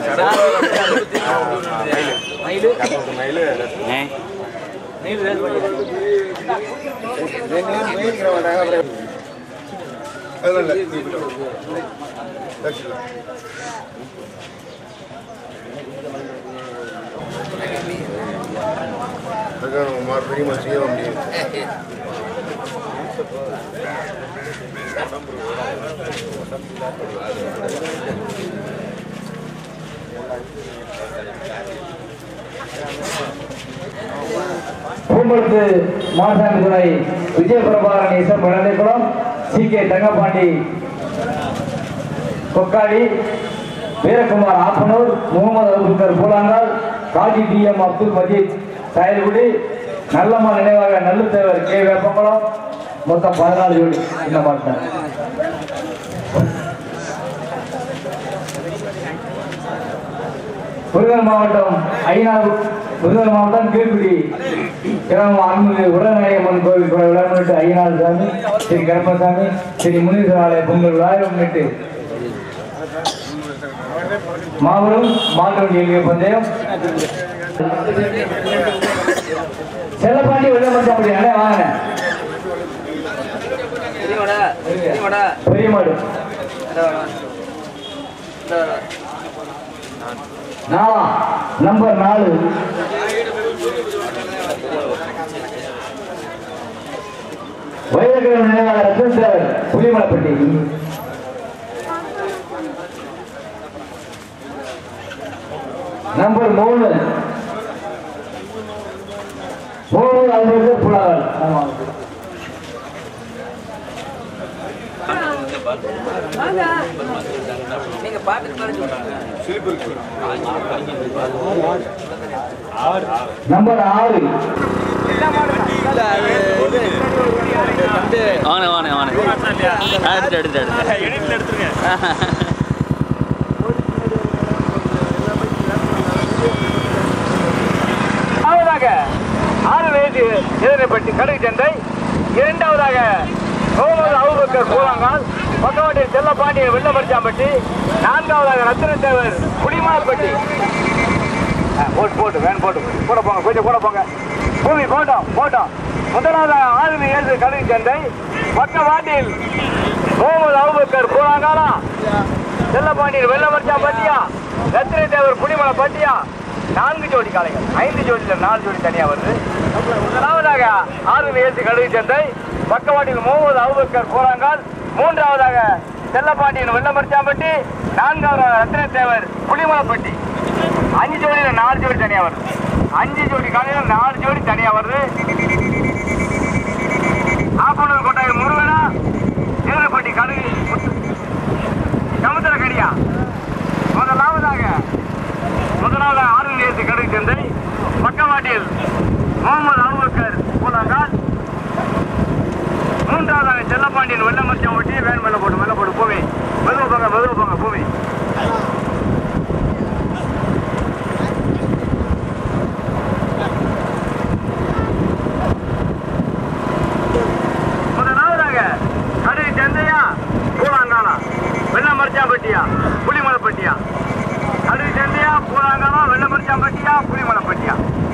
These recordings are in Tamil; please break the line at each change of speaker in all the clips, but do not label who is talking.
பெரிய மனுஷங்க முடியும்
பூம்பழுத்து மாசாமி துணை விஜயபிரபாகரன் இசை Palanikulam C K Thangapandi Kokkadi Veerakumar Appanur Mohammed Abubakar Poolangal Kazi T M Abdul Majeed Sayalkudi Nallamma நினைவாக நல்லுத்தேவர் கே வேப்பங்குளம் மொத்தம் பதினாலு ஜோடி இந்த மாட்டேன் விருதுநகர் மாவட்டம் ஐநாறு விருதுநகர் மாவட்டம் கீழ்குடி கிராமம் அன்பு உடல்நயம்மன் கோவில் கூட விழா முன்னிட்டு ஐநாறு சாமி ஸ்ரீ கருப்பசாமி ஸ்ரீ முனீஸ்வர ஆலய பொங்கல் விழாவை முன்னிட்டு மாபெரும் மாட்டு எளிய பந்தயம் செல்லப்பாண்டி வெளியே மட்டும் அப்படி அண்ணே வாங்க பெரிய மாடு நாலா நம்பர் நாலு வைரகிரக நினைவாளர் ரத்தன் தேவர் புலிமலைப்பட்டி நம்பர் மூணு மூணு அறுபது புலாவல் ஆமா
நீங்க பாட்டுக்கு மாதிரி சொல்லுங்க
நம்பர் ஆறு
வாங்க வாங்க வாங்க எடுத்து எடுத்து எடுத்து
முதலாவதாக ஆறு வயது எதிரப்பட்டி கடை சந்தை இரண்டாவதாக முகமது அபுபக்கர் கூழாங்கால் பக்கவாட்டி செல்லப்பாண்டிய வெள்ளமரிச்சாம்பட்டி நான்காவதாக ரத்தினத்தேவர் புலிமால்பட்டி ஆ, போட்டு போட்டு வேன் போட்டு கூட போங்க கொஞ்சம் கூட போங்க பூமி போட்டோம் போட்டோம் முதலாவதாக ஆறு ஏழு கடை சந்தை பக்கவாட்டில் முகமது அபுபக்கர் கூழாங்காலா செல்லப்பாண்டியன் வெள்ளமரிச்சாம்பட்டியா ரத்தினத்தேவர் புலிமலை பட்டியா நான்கு ஜோடி காளைகள் ஐந்து ஜோடியில் நாலு ஜோடி தனியா வருது முதலாவதாக ஆறு ஏசு கழுவி சந்தை பக்கவாட்டில் முகமது அபுபக்கர் போராங்கால் மூன்றாவதாக செல்லப்பாண்டியன் வெள்ளமரிச்சாம்பட்டி நான்காவதாக ரத்னத்தேவர் புலிமலைப்பட்டி அஞ்சு ஜோடியில நாலு ஜோடி தனியா வருது அஞ்சு ஜோடி காலையில நாலு ஜோடி தனியா வருது ஆப்பனூர் கொட்டாய் முருகனா ஏழுப்பட்டி கழுவி சமுத்திர கடியா முதலாவதாக முதலாவது ஆறு நேரத்து கடை சந்தை பக்கவாட்டில் முகமது அபுபக்கர் பூலாங்கால் மூன்றாவதாக செல்லப்பாண்டியன் வெள்ளமச்சம் ஒட்டி வேன் மேல போட்டு மேல போட்டு பூமி மெதுவா போங்க மெதுவா போங்க பூமி முதலாவதாக கடை சந்தையா பூலாங்காலா வெள்ளமரிச்சாம்பட்டியா புலிமலைப்பட்டியா அது செந்தியா பூராங்கமா வெள்ளமரிச்சாம்பட்டியா புலிமலைப்பட்டியா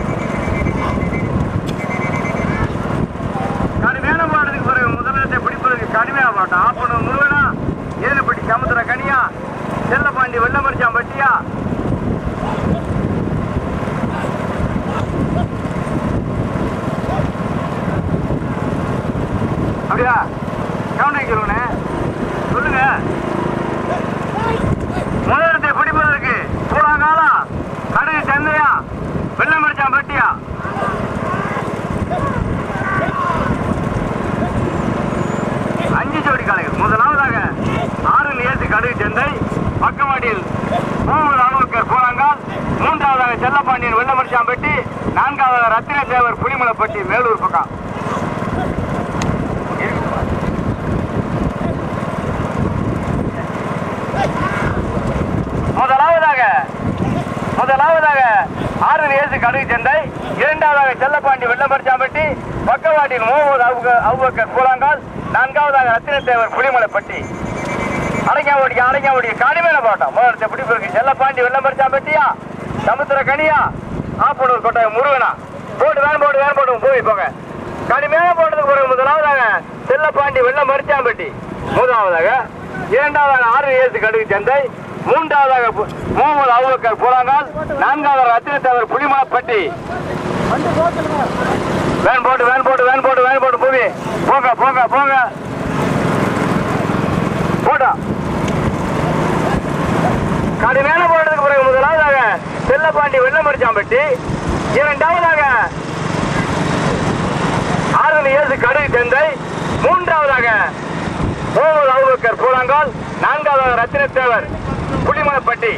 கடுமையான பாடத்துக்கு பிறகு முதலிடத்தை பிடிப்பதற்கு கடுமையாக மாட்டோம் ஆப்பனூர் முருகனா ஏழுப்பட்டி சமுத்திர கனியா செல்லப்பாண்டி வெள்ளமரிச்சாம்பட்டியா அப்படியா கவுண்டை சொல்லுங்க சொல்லுங்க முதலிடத்தை பிடிப்பதற்கு பூலாங்காலா கடுகு சந்தையா வெள்ளமரிச்சான் பட்டியா அஞ்சு ஜோடி காளைகள் முதலாவதாக ஆறு ஏசு கடுகு சந்தை பக்கவாடியில் முகமது அபுபக்கர் பூலாங்கால் மூன்றாவதாக செல்லப்பாண்டியன் வெள்ளமரிச்சாம்பட்டி நான்காவதாக ரத்தின தேவர் புலிமலைப்பட்டி மேலூர் பக்கம் முதலாவதாக முதலாவதாக ஆறு ஏசு கடுகு சந்தை இரண்டாவதாக செல்லப்பாண்டி வெள்ளமரிச்சாம்பட்டி பக்கவாட்டில் முகமது அபுக- அபுபக்கர் கூழாங்கால் நான்காவதாக ரத்தினத்தேவர் புலிமலைப்பட்டி அடைக்கா ஓடிக்க அடைக்கா ஓடிக்க கடுமையில போட்டோம் முதல்ல பிடிப்பு இருக்கு செல்லப்பாண்டி வெள்ளம் பறிச்சா பட்டியா சமுத்திர கனியா ஆப்பனூர் கொட்டை முருகனா போட்டு வேன் போட்டு வேன் போட்டு போய் போங்க கடுமையான போட்டதுக்கு பிறகு முதலாவதாக செல்லப்பாண்டி வெள்ளம் மரிச்சாம்பட்டி முதலாவதாக இரண்டாவதாக ஆறு ஏசு கடுகு சந்தை மூன்றாவதாக பு- முகமது அவுபக்கர் புலாங்கால் நான்காவதாக ரத்தினத்தவர் புலிமலப்பட்டி வேன் போட்டு வேன் போட்டு வேன் போட்டு வேன் போட்டு பூமி போங்க போங்க போங்க போட்டா கடுமையான போட்டதுக்கு பிறகு முதலாவதாக செல்லப்பாண்டி வெள்ளமரிச்சாம்பட்டி இரண்டாவதாக ஆறுதல் இயேசு கடுகு தெந்தை மூன்றாவதாக முகமது அவுபக்கர் பூலாங்கால் நான்காவதாக ரத்தினத்தேவர் புலிமலைப்பட்டி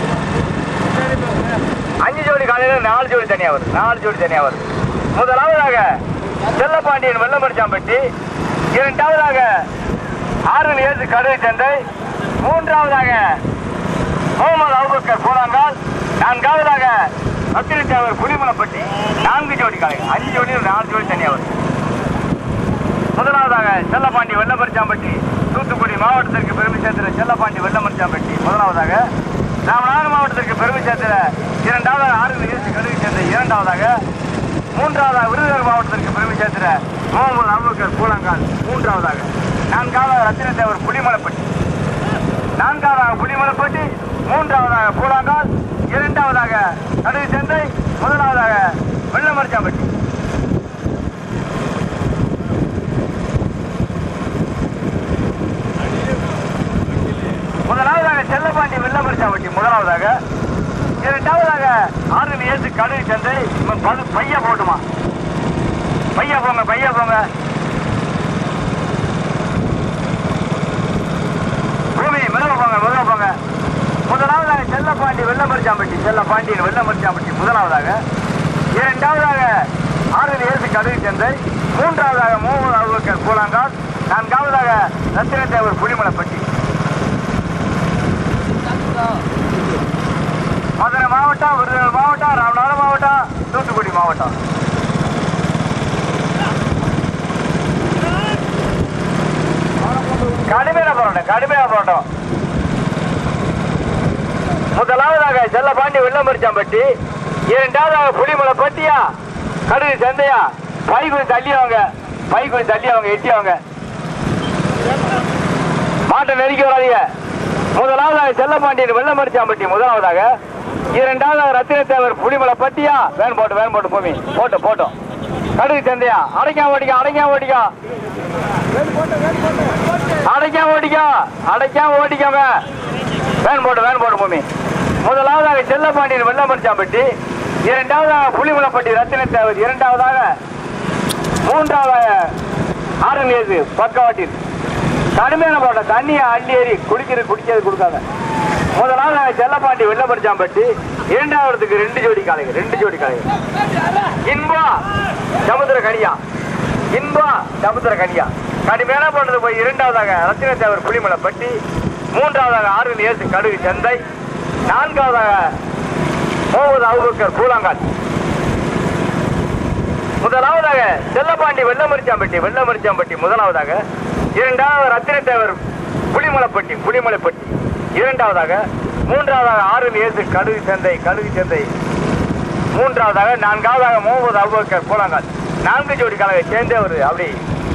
அஞ்சு ஜோடி காலையில நாலு ஜோடி தனியா வருது நாலு ஜோடி தனியா வருது முதலாவதாக செல்லப்பாண்டியன் வெள்ளமரிச்சாம்பட்டி இரண்டாவதாக ஆறுதல் இயேசு கடுகு தெந்தை மூன்றாவதாக முகமது அவுபக்கர் பூலாங்கால் நான்காவதாக ரத்தினத்தேவர் புலிமலைப்பட்டி நான்கு ஜோடி காலை அஞ்சு ஜோடி நாலு ஜோடி தனியா வருது முதலாவதாக செல்லப்பாண்டி வெள்ளமரிச்சாம்பட்டி தூத்துக்குடி மாவட்டத்திற்கு பெருமை சேர்த்துற செல்லப்பாண்டி வெள்ளமரிச்சாம்பட்டி முதலாவதாக ராமநாதபுரம் மாவட்டத்திற்கு பெருமை சேர்த்துற இரண்டாவதாக ஆறு இயேசு கடுகு சேர்ந்த இரண்டாவதாக மூன்றாவதாக விருதுநகர் மாவட்டத்திற்கு பெருமை சேர்த்துற முகமது அபுபக்கர் பூலங்கால் மூன்றாவதாக நான்காவதாக ரத்தினத்தேவர் புலிமலைப்பட்டி நான்காவதாக புலிமலைப்பட்டி மூன்றாவதாக பூலாங்கால் இரண்டாவதாக கடுகு செந்தை முதலாவதாக வெள்ளமரிச்சாம்பட்டி முதலாவதாக செல்லப்பாண்டி வெள்ளமரிச்சாம்பட்டி முதலாவதாக இரண்டாவதாக ஆறு ஏசு கடுகு சந்தை இவன் பது பைய போட்டுமா பைய போங்க பைய போங்க பூமி மெதுவா போங்க மெதுவா போங்க முதலாவதாக செல்லப்பாண்டி வெள்ளமரிச்சாம்பட்டி செல்லப்பாண்டியன் வெள்ளமரிச்சாம்பட்டி முதலாவதாக இரண்டாவதாக ஆறு ஏசு கடுகு சந்தை மூன்றாவதாக முகமது அபுபக்கர் பூலாங்கால் நான்காவதாக ரத்தினத்தேவர் புலிமலைப்பட்டி மதுரை மாவட்டம் விருதுநகர் மாவட்டம் ராமநாதபுரம் மாவட்டம் தூத்துக்குடி மாவட்டம் கடுமையான போராட்டம் கடுமையான போராட்டம் முதலாவதாக செல்லப்பாண்டி வெள்ளமரிச்சாம்பட்டி இரண்டாவதாக புலிமலை பட்டியா கடுகு சந்தையா பை கொஞ்சம் தள்ளியவங்க பை கொஞ்சம் தள்ளியவங்க எட்டியவங்க மாட்டை நெருக்கி வராதீங்க முதலாவதாக செல்லப்பாண்டியன் வெள்ளமரிச்சாம்பட்டி முதலாவதாக இரண்டாவதாக ரத்தினத்தேவர் புலிமலை பட்டியா வேன் போட்டு வேன் போட்டு பூமி போட்டோம் போட்டோம் கடுகு சந்தையா அடைக்கா ஓடிக்கா அடைக்கா ஓடிக்கா அடைக்கா ஓடிக்கா அடைக்கா ஓடிக்காம வேன் போட்டு வேன் போட்டு பூமி முதலாவதாக செல்லப்பாண்டியன் வெள்ளமரிச்சாம்பட்டி இரண்டாவதாக புலிமலைப்பட்டி ரத்தினத்தேவர் இரண்டாவதாக மூன்றாவதாக ஆரணியது பக்கவாட்டில் கடுமையான போட்ட தண்ணியை அள்ளி ஏறி குடிக்கிறது குடிக்கிறது கொடுக்காத முதலாவது செல்லப்பாண்டி வெள்ளப்பரிச்சாம்பட்டி இரண்டாவதுக்கு ரெண்டு ஜோடி காளைகள் ரெண்டு ஜோடி காளைகள் இன்பா சமுத்திர கனியா இன்பா சமுத்திர கனியா கடுமையான போட்டது போய் இரண்டாவதாக ரத்தினத்தேவர் புலிமலைப்பட்டி மூன்றாவதாக ஆறு ஏசு கடுகு சந்தை நான்காவதாக முகமது அபுபக்கர் பூலாங்கால் முதலாவதாக செல்லப்பாண்டி வெள்ளமரிச்சாம்பட்டி வெள்ளமரிச்சாம்பட்டி முதலாவதாக இரண்டாவது ரத்தினத்தேவர் புலிமலைப்பட்டி புலிமலைப்பட்டி இரண்டாவதாக மூன்றாவதாக ஆறு ஏசு கடுகு சந்தை கடுகு சந்தை மூன்றாவதாக நான்காவதாக முகமது அபுபக்கர் பூலாங்கால் நான்கு ஜோடி கலவை சேர்ந்தே வருது அப்படி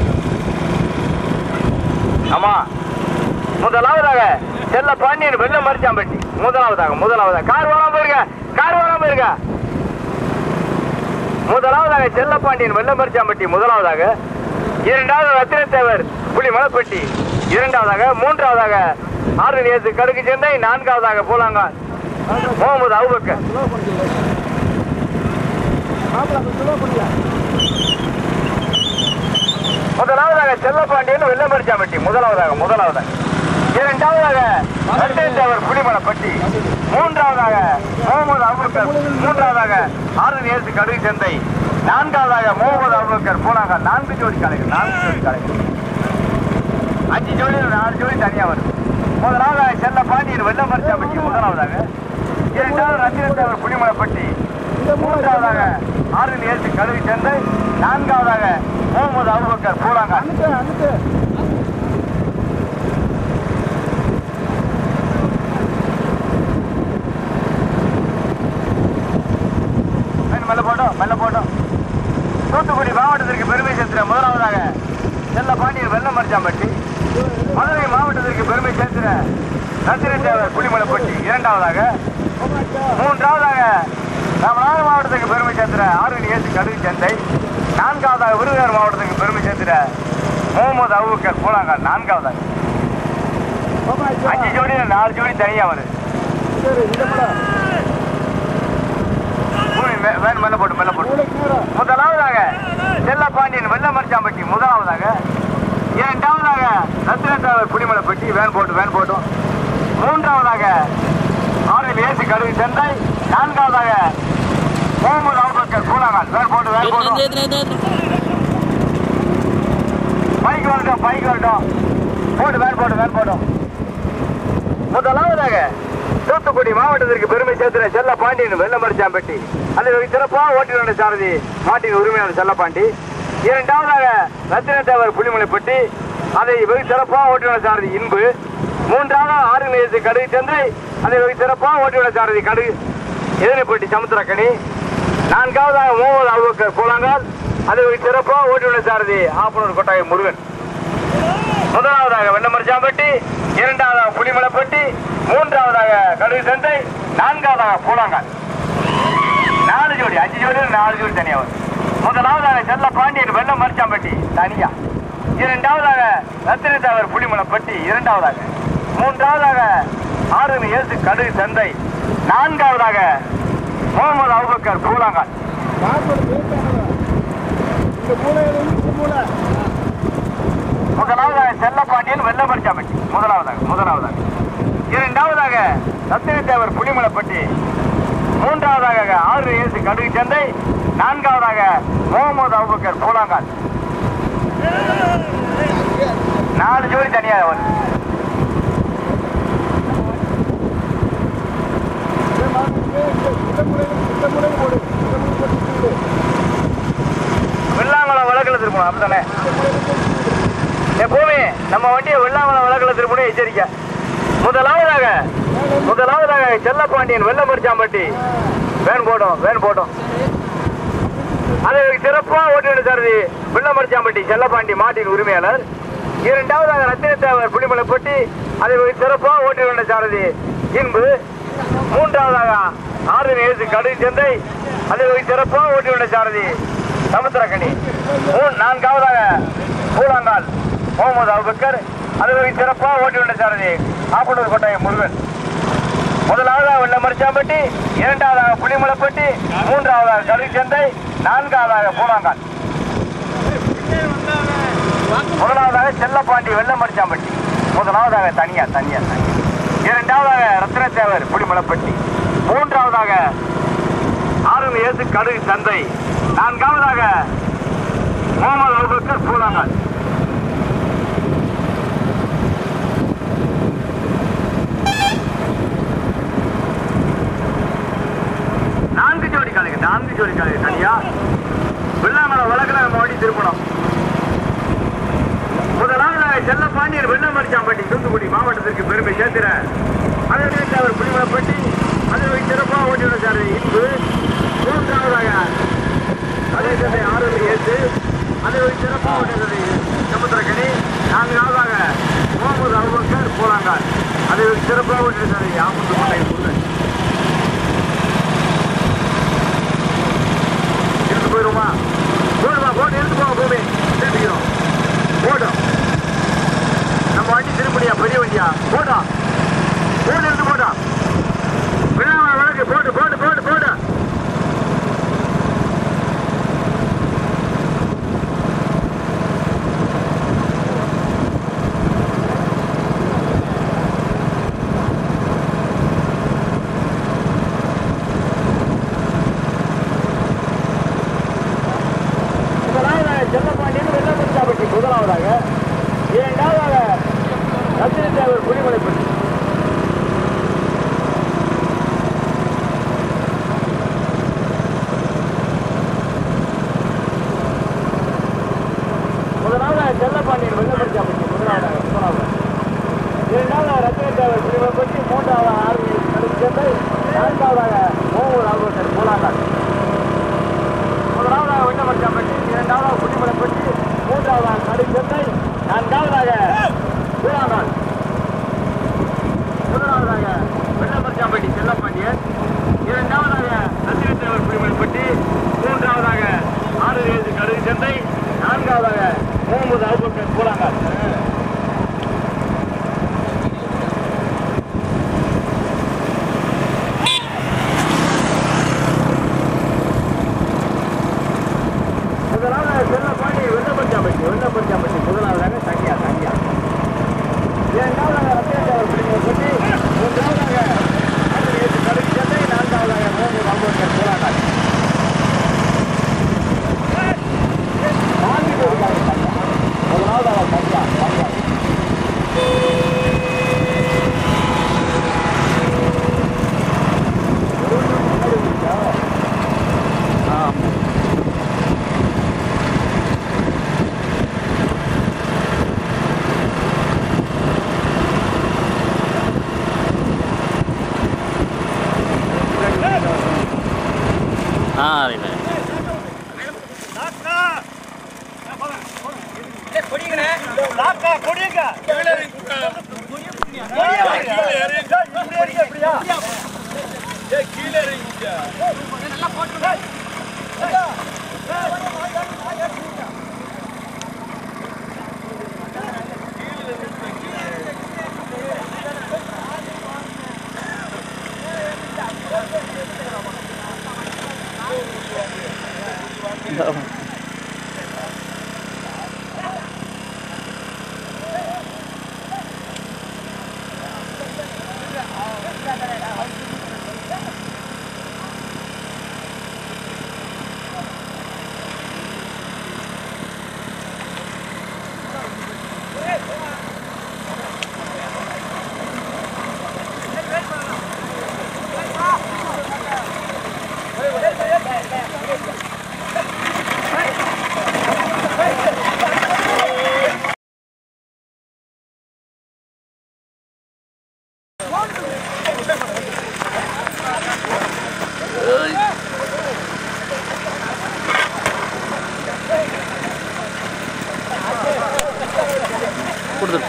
ஆமா முதலாவதாக செல்ல பாண்டியன் வெள்ள மரிச்சாம்பட்டி முதலாவதாக முதலாவதாக கார் வராம போயிருக்க கார் வராம போயிருக்க முதலாவதாக செல்லப்பாண்டியன் வெள்ளமரிச்சாம்பட்டி முதலாவதாக இரண்டாவது ரத்தினத்தேவர் புலி மலைப்பட்டி இரண்டாவதாக மூன்றாவதாக ஆறு நேசு கடுகு சென்னை நான்காவதாக பூலாங்கால் முகமது அவுபக்கர் முதலாவதாக செல்லப்பாண்டியன் வெள்ளமரிச்சாம்பட்டி முதலாவதாக முதலாவதாக இரண்டாவதாக ரத்தினத்தேவர் புலிமலைப்பட்டி மூன்றாவதாக முகமது அபுபக்கர் மூன்றாவதாக ஆறு நேசு கடுகு சந்தை நான்காவதாக முகமது அபுபக்கர் பூனாக நான்கு ஜோடி காளைகள் நான்கு ஜோடி காளைகள் அஞ்சு ஜோடி நாலு ஜோடி தனியா வருது முதலாவதாக செல்ல பாண்டியன் வெள்ளமரிச்சாம்பட்டி முதலாவதாக இரண்டாவது ரத்தினத்தேவர் புலிமலைப்பட்டி மூன்றாவதாக ஆறு நேசு கடுகு சந்தை நான்காவதாக முகமது அபுபக்கர் பூலாங்க போட்டோம் மெல்ல போட்டோம் தூத்துக்குடி மாவட்டத்திற்கு பெருமை சேர்த்துற முதலாவதாக செல்ல பாண்டியன் வெள்ளம் மரிச்சாம்பட்டி மதுரை மாவட்டத்திற்கு பெருமை சேர்த்துற நந்திரி தேவர் புலிமலைப்பட்டி இரண்டாவதாக மூன்றாவதாக ராமநாதபுரம் மாவட்டத்துக்கு பெருமை சேர்த்துற ஆறுவணி ஏசு கடுகு சந்தை நான்காவதாக விருதுநகர் மாவட்டத்துக்கு பெருமை சேர்த்துற முகமது அபுபக்கர் பூலாங்கால் நான்காவதாக அஞ்சு ஜோடி நாலு ஜோடி தனியா வருது மூணு மே- வேன் மேல போட்டு மேல போட்டு முதலாவதாக செல்லப்பாண்டியன் வெள்ளமரிச்சாம்பட்டி முதலாவதாக இரண்டாவதாக ரத்தினத்தாவர் குடிமலைப்பட்டி வேன் போட்டு வேன் போட்டோம் மூன்றாவதாக ஆறில் ஏசி கடுகு சென்னை நான்காவதாக முகமது அபுபக்கர் கூலாங்கால் வேன் போட்டு வேன் போட்டோம் பைக் வரட்டும் பைக் வரட்டும் போட்டு வேன் போட்டு வேன் போட்டோம் முதலாவதாக தூத்துக்குடி மாவட்டத்திற்கு பெருமை சேர்த்துற செல்ல பாண்டியன் வெள்ளமரிச்சாம்பட்டி அந்த சிறப்பாக ஓட்டுநர் சாரதி மாட்டின் உரிமையாளர் செல்லப்பாண்டி இரண்டாவதாக ரத்தினத்தேவர் புலிமலைப்பட்டி அதை வெகு சிறப்பாக ஓட்டுநர் சாரதி இன்பு மூன்றாவதாக ஆறு நிலையத்து கடுகு சந்தை அதை வெகு சிறப்பாக ஓட்டுநர் சாரதி கடுகு எதிரிப்பட்டி சமுத்திரக்கணி நான்காவதாக முகமது அபுபக்கர் கூழாங்கால் அதை வெகு சிறப்பாக ஓட்டுநர் சாரதி ஆப்பனூர் கொட்டாயம் முருகன் முதலாவதாக வெள்ளமரிச்சாம்பட்டி இரண்டாவதாக புலிமலைப்பட்டி மூன்றாவதாக கடுகு சந்தை நான்காவதாக பூலாங்கால் நாலு ஜோடி அஞ்சு ஜோடி நாலு ஜோடி தனியா வரும் முதலாவதாக செல்ல பாண்டியன் வெள்ளம் மரிச்சாம்பட்டி தனியா இரண்டாவதாக ரத்தினத்தாவர் புலிமலைப்பட்டி இரண்டாவதாக மூன்றாவதாக ஆறு ஏசு கடுகு சந்தை நான்காவதாக முகமது அபுபக்கர் பூலாங்கால் முதலாவதாக செல்லப்பாண்டியன் வெள்ளமரிச்சாம்பட்டி முதலாவதாக முதலாவதாக இரண்டாவதாக ரத்தினத்தேவர் புலிமலைப்பட்டி மூன்றாவதாக ஆறு ஏசு கடுகு சந்தை நான்காவதாக முகமது அபுபக்கர் பூலாங்கால் நாலு ஜோடி தனியாக வரும் வெள்ளாங்குளம் வழக்கில் திருப்பணும் அப்படித்தானே எப்பவுமே நம்ம வண்டியை வெள்ளாங்குளம் வழக்கில் திருப்பணும் எச்சரிக்கை முதலாவதாக முதலாவதாக செல்லப்பாண்டியன் வெள்ளமரிச்சாம்பட்டி வேன் போட்டோம் வேன் போட்டோம் அதை சிறப்பாக ஓட்டுநர் சாரதி வெள்ளமரிச்சாம்பட்டி செல்லப்பாண்டி மாட்டின் உரிமையாளர் இரண்டாவதாக ரத்தினத்தேவர் புலிமலைப்பட்டி அதை சிறப்பாக ஓட்டுநர் சாரதி இன்பு மூன்றாவதாக ஆறு ஏசு கடுகு சந்தை அதை சிறப்பாக ஓட்டுநர் சாரதி சமுத்திரக்கணி மூணு நான்காவதாக பூலாங்கால் முகமது அபுபக்கர் அதை சிறப்பாக ஓட்டுநர் சாரதி ஆப்பனூர் கொட்டாயம் முருகன் முதலாவதாக வெள்ளமரிச்சாம்பட்டி இரண்டாவதாக புலிமலைப்பட்டி மூன்றாவதாக கடுகு சந்தை நான்காவதாக பூலாங்கால் முதலாவதாக செல்லப்பாண்டி வெள்ளமரிச்சாம்பட்டி முதலாவதாக தனியா தனியா தனியா இரண்டாவதாக ரத்னத்தேவர் புலிமலைப்பட்டி மூன்றாவதாக ஆறும் ஏசு கடுகு சந்தை நான்காவதாக முகமது அபுபக்கர் பூலாங்கால் நான்கு ஜோடி காலைக்கு நான்கு ஜோடி காலைக்கு தனியா வெள்ளாமலை வழக்கில் நம்ம வண்டி திருப்பணும் முதலாவதாக செல்ல பாண்டியர் வெள்ளமரிச்சாம்பட்டி தூத்துக்குடி மாவட்டத்திற்கு பெருமை சேர்த்திர அதற்கு அவர் புலிமலைப்பட்டி அதை சிறப்பாக ஓட்டிவிட சார் இன்பு மூன்றாவதாக அதே சந்தை ஆரோக்கிய ஏற்று அதை சிறப்பாக ஓட்டியது சமுத்திரக்கணி நான்காவதாக முகமது அபுபக்கர் பூலாங்கால் அதை சிறப்பாக ஓட்டியது ஆமுத்து கொண்டை முருகன் இருந்து போயிருமா போடுமா போட்டு இருந்து போங்க பூமி திருப்பிக்கிறோம் போட்டோம் நம்ம வண்டி திருப்படியா பெரிய வண்டியா போட்டோம் போட்டு இருந்து போட்டோம் விழாவை பாண்டியன் இரண்டாவதாக நந்தினத்தேவர் பிரிமல்பட்டி மூன்றாவதாக ஆறு ஏழு கடுகு சந்தை நான்காவதாக முகமது அபுபக்கர் கூலாங்கால் முதலாவதாக செல்ல பாண்டி வெள்ளப்பஞ்சாம்பட்டி வெள்ளப்பஞ்சாம்பட்டி முதலாவதாக தனியா தனியா இரண்டாவதாக ரத்தினத்தேவர் பிரிமல்பட்டி மூன்றாவதாக ஆறு ஏழு கடுகு சந்தை நான்காவதாக முகமது அபுபக்கர் கூலாங்கால் நான்கு பேருக்காக தனியா முதலாவதாக தனியா தனியா
ஆ ரைட் கொடுத்துரு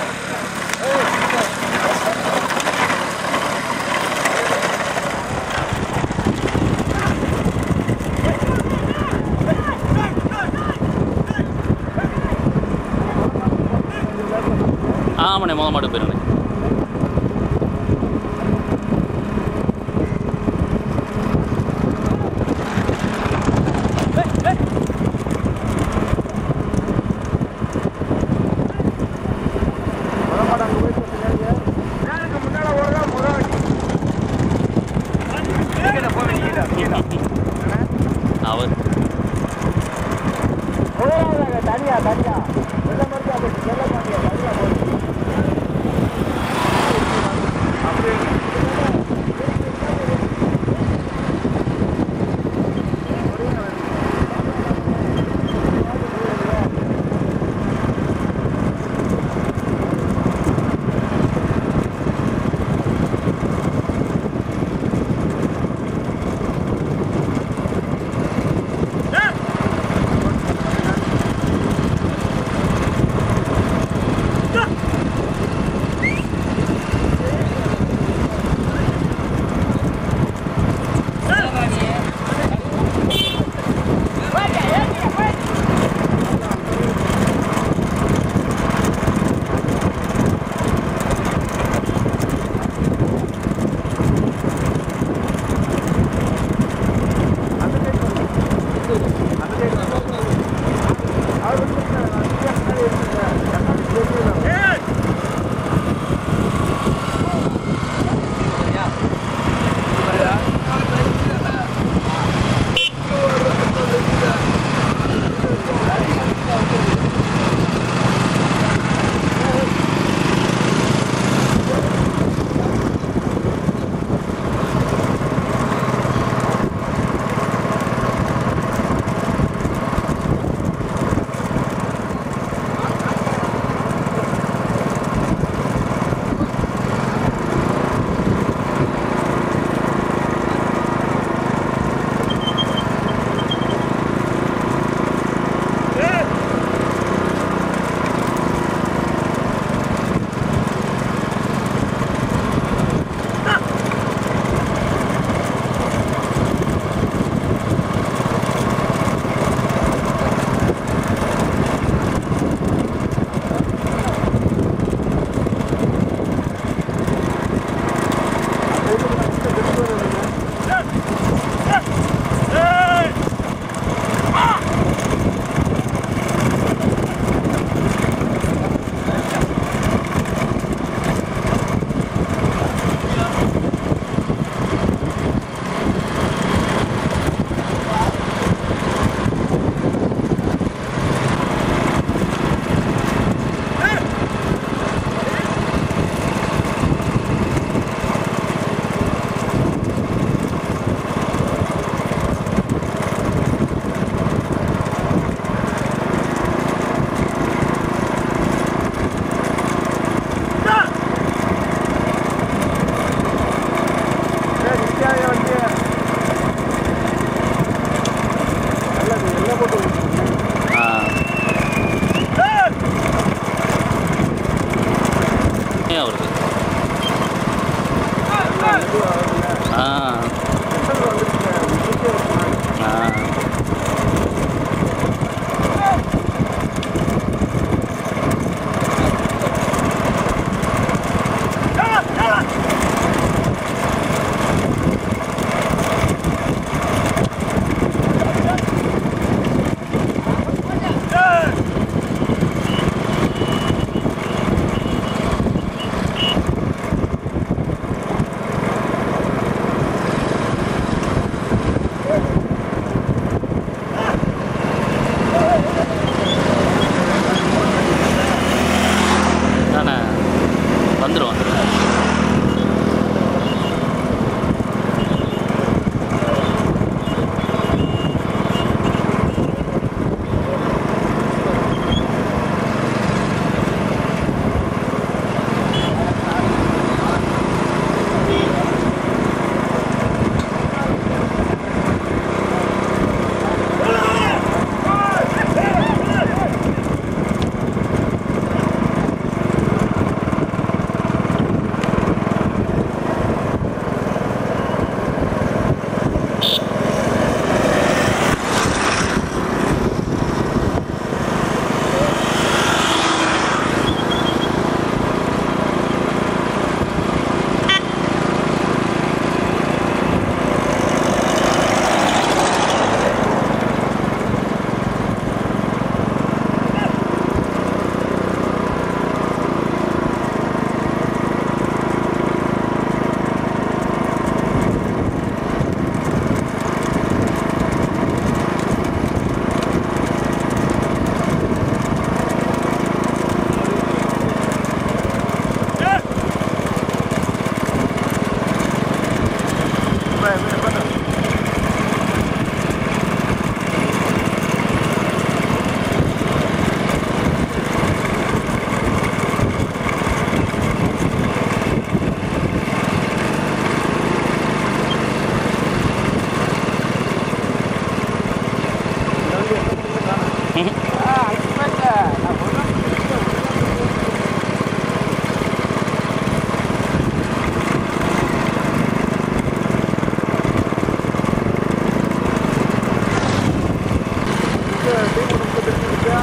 ஆமாண்ணே முத மாடு போயிருண்ணே
யாருக்கு முன்னால ஓடுறா முத வண்டி நீங்க போவீங்க நீங்க
அவர்
முதலாவதாக தனியா தனியா வெள்ளமர்த்தி செல்ல பாண்டியா தனியா போகுது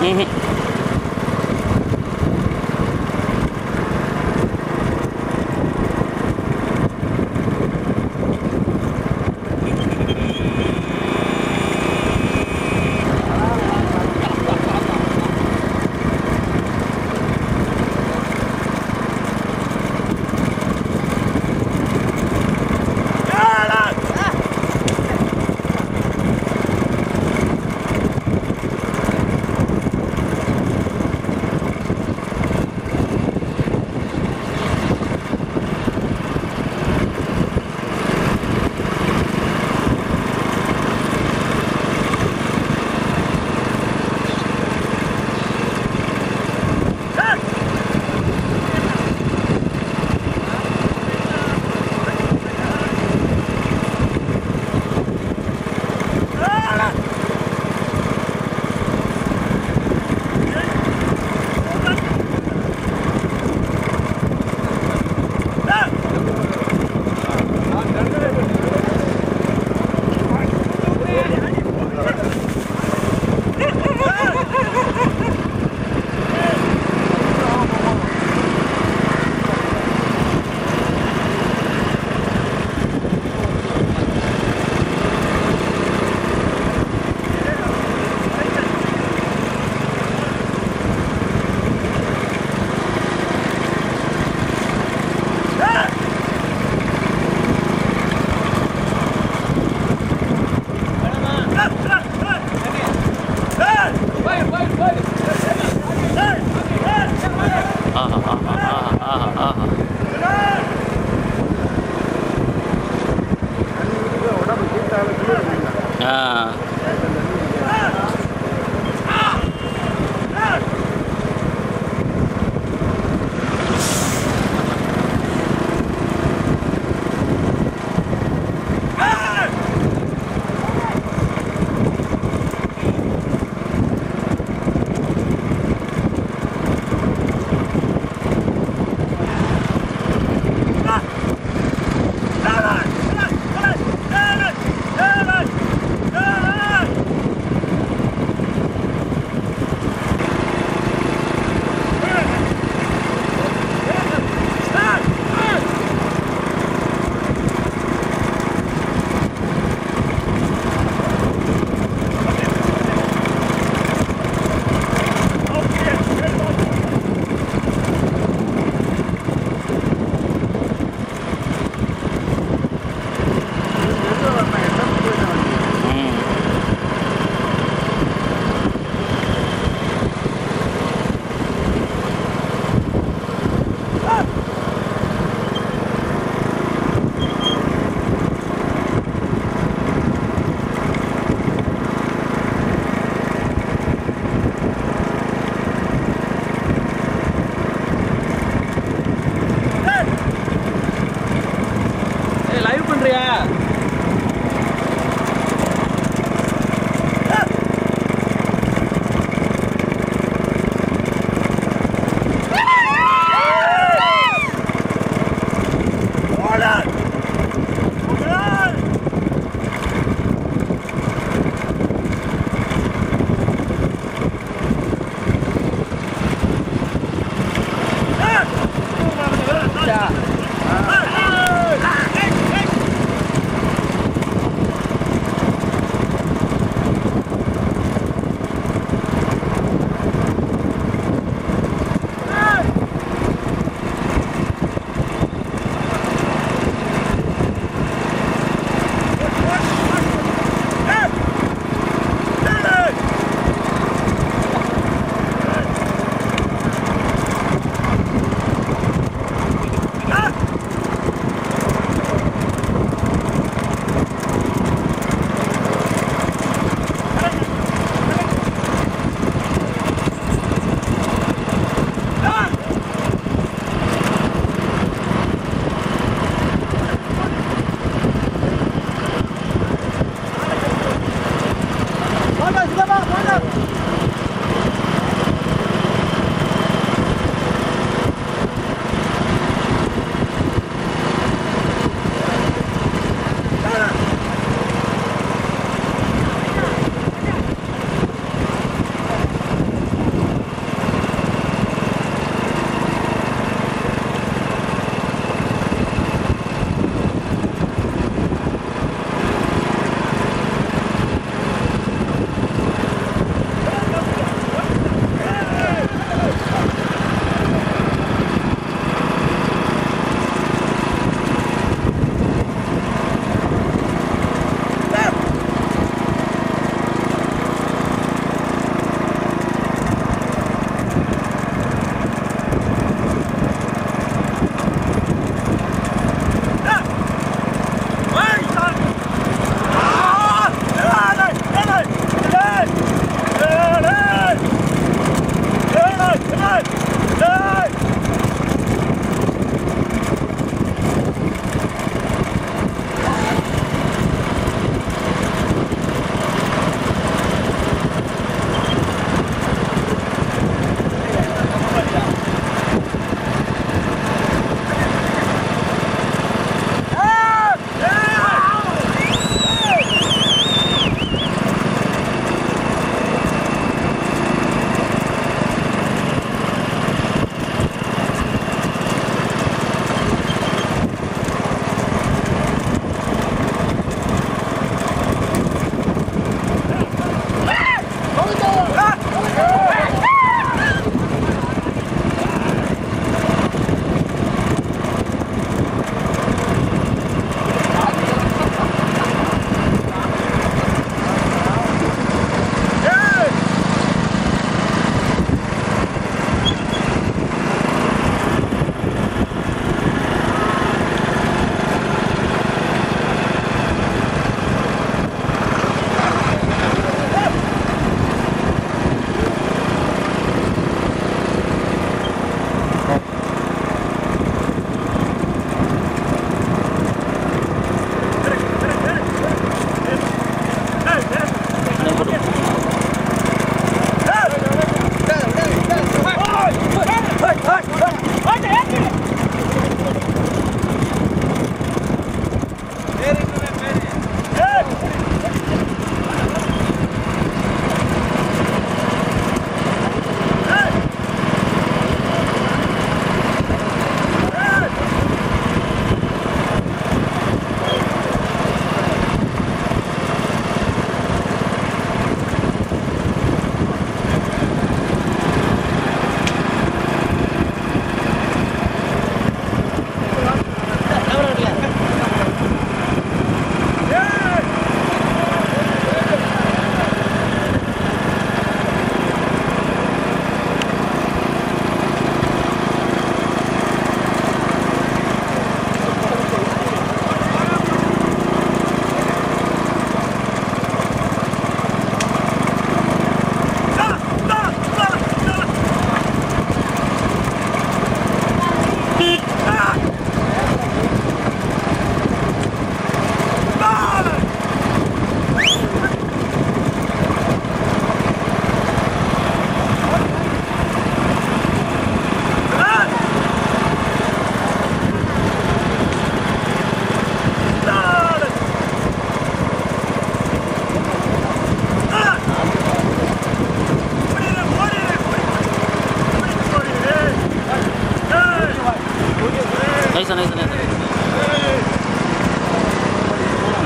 ஆஹா ஆஹா ஆஹா ஆஹா ஆஹா
உடம்பு சீட்டாலும் குளிர்
ஆ
Hey!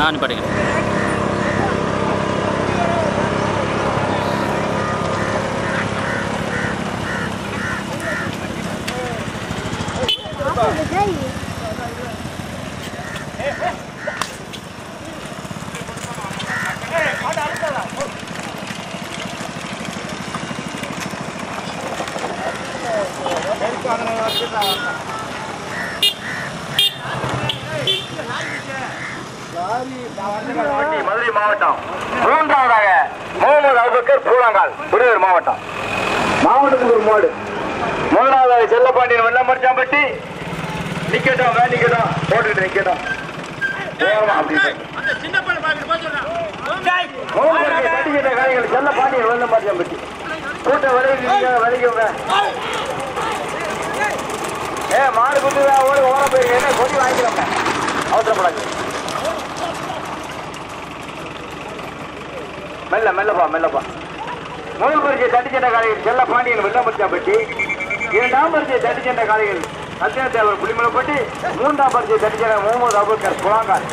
நான் நிப்பாட்டிக்கிறேன்
மதுரை மாவட்டம் மூன்றாவதாக முகமது அபுபக்கர் பூலாங்கால் திருநெல்வேலி மாவட்டம் மாவட்டத்துக்கு ஒரு மாடு முதலாவதாக செல்லப்பாண்டியன் வெள்ளமரிச்சாம்பட்டி நிக்கட்டும் வே நிக்கட்டும் போட்டுட்டு நிக்கட்டும் ஓரமா அப்படின்னு மூணு கட்டிக்கிட்ட காய்கள் செல்லப்பாண்டியன் வெள்ளமரிச்சாம்பட்டி கூட்ட விளைவிங்க விளைக்குங்க ஏ மாடு குத்துதா ஓடி ஓர போயிருங்க என்ன கொடி வாங்கிக்கிறோங்க அவசரப்படாது மெல்ல மெல்லப்பா மெல்லப்பா முதல் பரிசை தட்டிச்சென்ற காலையில் செல்ல பாண்டியன் வெள்ளமரிச்சாம்பட்டி இரண்டாம் பரிசை தட்டிச்சென்ற காலையில் சத்யா தேவர் புலிமலைப்பட்டி மூன்றாம் பரிசை தட்டிச்சென்ற முகமது அபுபக்கர் புலாங்கார்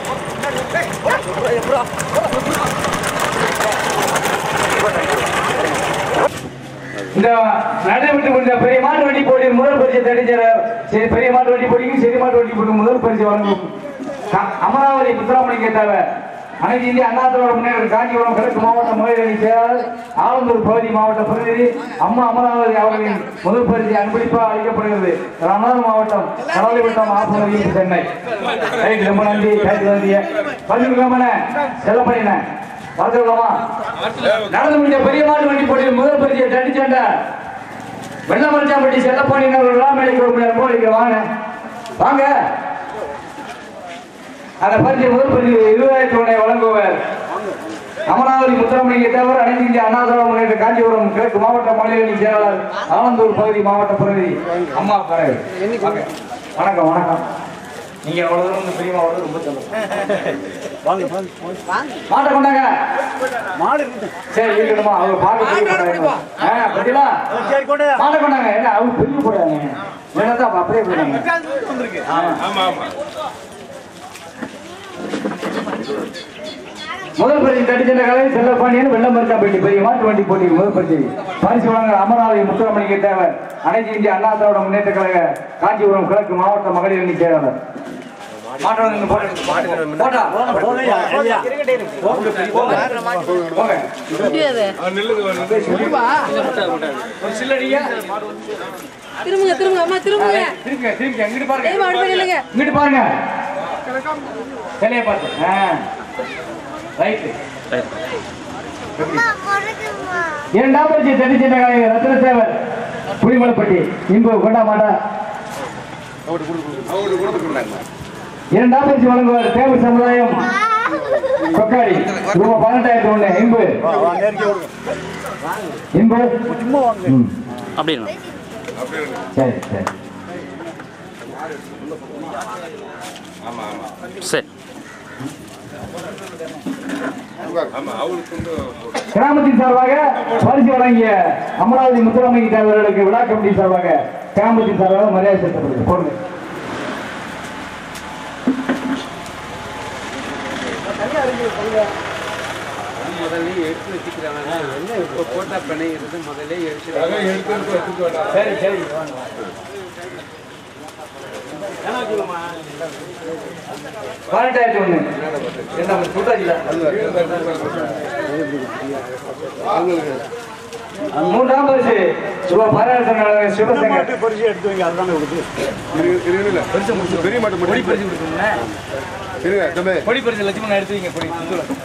இந்த நடைபெற்று கொண்ட பெரிய மாட்டு வண்டி போட்டியின் முதல் பரிசை தடிச்சர சரி பெரிய மாட்டு வண்டி போட்டிக்கும் செடி மாட்டு வண்டி போட்டி முதல் பரிசு வழங்கும் க- அமராவதி முத்துராமலிங்க தேவர் அனைத்து இந்திய அண்ணா திராவிட முன்னேற்ற காஞ்சிபுரம் கிழக்கு மாவட்ட மகளிரணி செயலாளர் ஆலந்தூர் பகுதி மாவட்ட பிரதிநிதி அம்மா அமராவதி அவர்களின் முதல் பரிசு அன்பளிப்பாக அளிக்கப்படுகிறது ராமநாதபுரம் மாவட்டம் கடலைவட்டம் ஆப்பநகரில் சென்னை ரைட் ரொம்ப நன்றி ரைட் நன்றி பதிவுக்காமன செல்லப்படின பார்த்துக்கலாமா நடந்து முடிஞ்ச பெரிய மாட்டு வண்டி போட்டியில் முதல் பரிசை தட்டிச்சேண்ட வெள்ளமரிச்சாம்பட்டி செல்லப்பாண்டியினர் விழாமேலைக்கு வாங்க வாங்க அந்த பரிசு முதல் பரிசு இருபதாயிரத்தி ஒன்றை வழங்குவர் அமராவதி முத்துராமலிங்க தேவர் அனைத்து இந்திய அண்ணா திராவிட முன்னேற்ற காஞ்சிபுரம் கிழக்கு மாவட்ட மகளிரணி செயலாளர் ஆலந்தூர் பகுதி மாவட்ட பிரதிநிதி அம்மா பறவை வாங்க. வணக்கம் வணக்கம் நீங்க அவ்வளவு தூரம் வந்து பிரியமா அவ்வளவு ரொம்ப சந்தோஷம் மாட்டை கொண்டாங்க சரி இருக்கணுமா அவர் பார்க்க பெரிய போடாங்க ஆ பத்தியா மாட்டை கொண்டாங்க என்ன அவங்க பெரிய போடாங்க என்னதான் அப்படியே போடுறாங்க முதல் பரிசு தட்டிச்சென்ற கலை செல்லப்பாண்டியன் வெள்ளம் மருக்காப்பட்டி பெரிய மாட்டு வண்டி போட்டி முதல் பரிசு பரிசு வழங்க அமராவதி முத்துராமலிங்க தேவர் அனைத்து இந்திய அண்ணா திராவிட முன்னேற்ற கழக காஞ்சிபுரம் கிழக்கு மாவட்ட மகளிர் அணி செயலாளர் மாட்டோட நின்னு போட்டு- போட்டா? போங்க. ஒரு சில்லடிங்க.
திரும்புங்க திரும்புங்க அம்மா திரும்புங்க
திரும்புங்க, திரும்புங்க. இங்கிட்டு பாருங்க.
ஏய், அடுத்த இல்லைங்க.
இங்கிட்டு பாருங்க சிலையை பார்த்து ஆ. ரைட்டு இரண்டாம் பரிசு தனிச்சென்ற கலைஞர் ரத்ன சேவர் புலிமலைப்பட்டி இன்பு கொண்டா மாட்டா இரண்டாம் பரிசு வழங்குவார் தேவர் சமுதாயம் கொக்காடி ரூபாய் பதினெட்டாயிரத்தி ஒண்ணு இன்பு இன்பு ம்.
அப்படிங்களா
சரி சரி
சரி
கிராமத்தின் சார்பாக பரிசு வழங்கிய அமராவதி முத்துராமலிங்க தேவர்களுக்கு விழா கமிட்டி சார்பாக கிராமத்தின் சார்பாக மரியாதை செலுத்தப்படுது போடுங்க
முதல்ல எடுத்து வச்சுக்கிறாங்க என்ன இப்போ போட்டா பிணைகிறது முதல்ல எடுத்து
சரி சரி பதினெட்டாயிரத்தி ஒண்ணு என்ன சுட்டாச்சுல மூன்றாம் பரிசு ரூபாய் பதினாயிரத்தி சிவசங்கர்
பெரிய மாட்டு
பொடி
மட்டும்
பரிசு கொடுக்கணும்னா
இருங்க தம்பி
பொடி பரிசு லட்சுமணன் எடுத்து வைங்க பொடி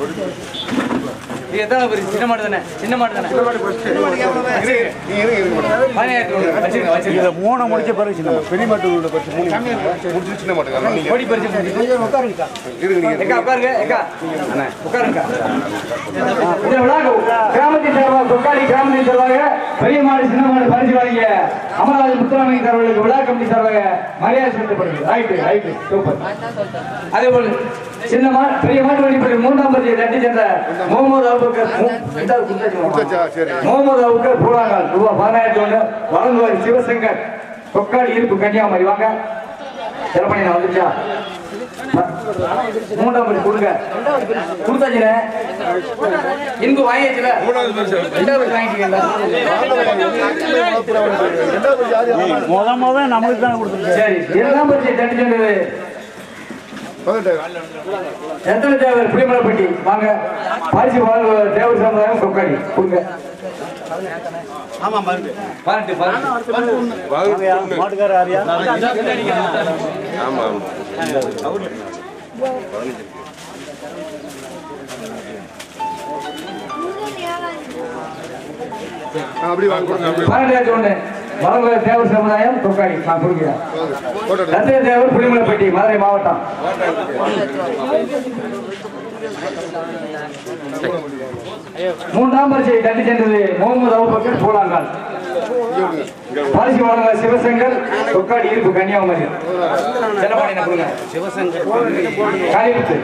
இது எத்தனை பரிசு சின்ன மாடு தானே சின்ன மாடு தானே
நீங்க இருங்க இருங்க மேடம்.
பதினாயிரத்தி ஒண்ணு வச்சுருங்க வச்சுருங்க
மூணு முடிச்ச பரிசு நம்ம பெரிய மாட்டு பரிசு மூணு முடிச்சு சின்ன மாட்டுக்கு அதனால நீங்க
பொடி பரிசு முடிச்சு.
இருங்க நீங்க
எக்கா உட்காருங்க எக்கா உட்காருங்க இந்த விழாக்கு கிராமத்தின் சார்பாக கொக்காடி கிராமத்தின் சார்பாக பெரிய மாடு சின்ன மாடு பரிசு வழங்கிய அமராவதி முத்துராமலிங்க சார்பாக விழா கமிட்டி சார்பாக மரியாதை செலுத்தப்படுது ரைட்டு ரைட்டு சூப்பர் அதே போல சின்ன மாடு பெரிய மாட்டு வழிபடி மூன்றாம் பரிசை தட்டி சென்ற முகமது அபுபக்கர் மு- ரெண்டாவது குத்தாச்சு
கொடுத்தாச்சா? சரி.
முகமது அபுபக்கர் பூலாங்கால் ரூபாய் பதினாயிரத்தி ஒன்று வழங்குவார் சிவசங்கர் கொக்காடி இருப்பு கன்னியாகுமரி வாங்க சிறப்பணி நான் வந்துச்சா மூன்றாம் பரிசு கொடுங்க கொடுத்தாச்சுல இன்பு வாங்கியாச்சுல ரெண்டாவது பரிசு வாங்கிட்டீங்களா
முத முத நம்மளுக்கு தான் கொடுத்துருக்கேன்
சரி இரண்டாம் பரிசை தட்டி சென்றது எத்தனை தேவர் புளிமலைப்பட்டி வாங்க பரிசு வாழ் தேவர் சமுதாயம் கொக்காடி கொடுங்க பாருட்டு பாருட்டு
மாட்டுக்கார ஆரியா
அப்படி வாங்க கொடுங்க அப்படி
பன்னெண்டாயிரத்தி ஒண்ணு வளர்ந்த தேவர் சமுதாயம் கொக்காடி நான் கொடுக்கிறேன்
போட்டோ
ரத்தின தேவர் புளிமலைப்பட்டி மதுரை மாவட்டம் மூன்றாம் பரிசை தட்டி சென்றது முகமது அவுபக்கர் சோழாங்கால் பரிசு வழங்க சிவசங்கர் கொக்காடி இருப்பு கன்னியாகுமரி செல்லப்பாடி என்ன கொடுங்க காளிமுத்து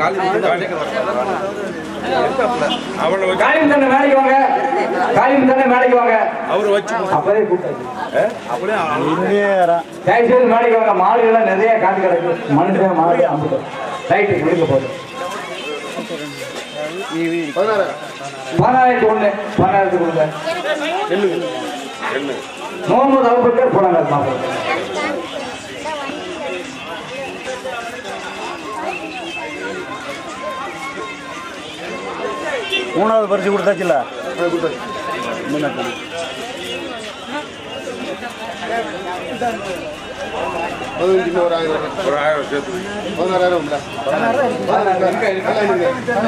காளிமுத்து அண்ணன் மேடைக்கு வாங்க காளிமுத்து அண்ணன் மேடைக்கு வாங்க
அவரை வச்சு
அப்பவே கூப்பிட்டாச்சு
இன்னேரம்
தயவு செய்து மேடைக்கு வாங்க மாடுகள்லாம் நிறைய காத்து கிடக்கு மனுஷன் மாடு அம்புட்டு ரைட்டு முடிக்க போகுது
பதினாறு
பதினாயிரத்தி ஒண்ணு பதினாயிரத்தி கொடுங்க முகமது அபுபக்கர் போனாங்க மாப்பிள்ளை
மூணாவது பரிசு கொடுத்தாச்சுல
அது கொடுத்தாச்சு பதினஞ்சு ஒரு ஆயிரம் ஒரு ஆயிரம் சேர்த்து பதினாறாயிரம் பதினாறாயிரம்